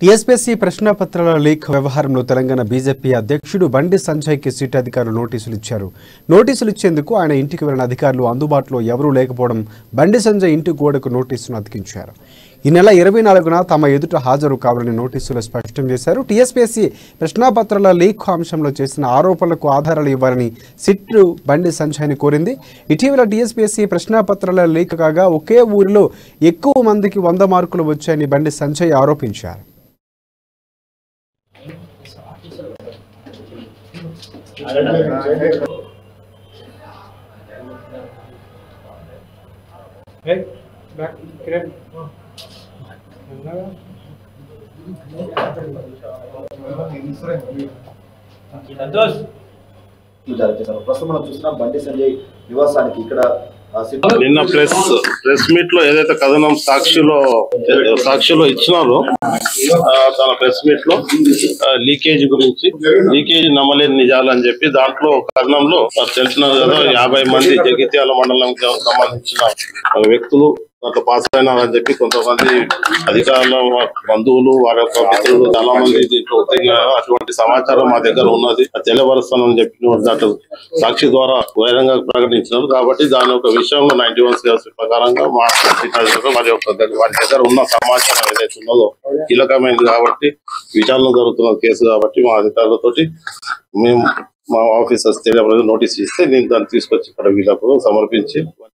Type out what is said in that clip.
TSPSC ప్రశ్నాపత్రాల leak వ్యవహారంలో Telangana BJP అధ్యక్షుడు బండి సంజయ్కి సిట్ అధికారులు నోటీసులు ఇచ్చారు నోటీసులు ఇచ్చేందుకు ఆయన ఇంటికి వెళ్లిన అధికారులు అందుబాటులో ఎవరూ లేకపోవడం బండి సంజయ్ ఇంటి గోడకు నోటీసును అతికించారు ఈ నెల ఇరవై నాలుగున తమ ఎదుట హాజరు కావాలని నోటీసులు స్పష్టం చేశారు టీఎస్పీఎస్సీ ప్రశ్నాపత్రాల లీక్ అంశంలో చేసిన ఆరోపణలకు ఆధారాలు ఇవ్వాలని సిట్ బండి సంజయ్ని కోరింది ఇటీవల టీఎస్పీఎస్సీ ప్రశ్నాపత్రాల లీక్ కాగా ఒకే ఊరిలో ఎక్కువ మందికి వంద మార్కులు వచ్చాయని బండి సంజయ్ ఆరోపించారు Hey, back, get it. Santosh జారీ చేశారు ప్రస్తుతం మనం చూస్తున్నాం బండి సంజయ్ నివాసానికి ఇక్కడ ఆ, సిట్ నిన్న ప్రెస్ ప్రెస్ మీట్ లో ఏదైతే కథనం సాక్షిలో సాక్షిలో ఇచ్చినారో ఆ, తన ప్రెస్ మీట్ లో ఆ, లీకేజ్ గురించి లీకేజ్ నమ్మలేని నిజాలు అని చెప్పి దాంట్లో కథనంలో మరి తెలిసినారు కదా యాభై మంది జగిత్యాల మండలంకి సంబంధించిన వ్యక్తులు దాంట్లో పాస్ అయినారని చెప్పి కొంతమంది అధికారుల బంధువులు వారి యొక్క మిత్రులు చాలా మంది దీంట్లో ఉత్తీర్ణులయ్యారు. అటువంటి సమాచారం మా దగ్గర ఉన్నది అది తెలియపరుస్తానని చెప్పి దాంట్లో సాక్షి ద్వారా బహిరంగ ప్రకటించినారు కాబట్టి దాని యొక్క విషయంలో నైన్టీ వన్ సిఆర్సీ ప్రకారంగా మా అధికారులు వారి యొక్క దగ్గర వారి దగ్గర ఉన్న సమాచారం ఏదైతే ఉన్నదో కీలకమైనది కాబట్టి విచారణ జరుగుతున్న కేసు కాబట్టి మా అధికారులతోటి మేము మా ఆఫీసర్స్ తెలియపరచు నోటీస్ ఇస్తే నేను దాన్ని తీసుకొచ్చి ఇక్కడ వీళ్ళకు సమర్పించి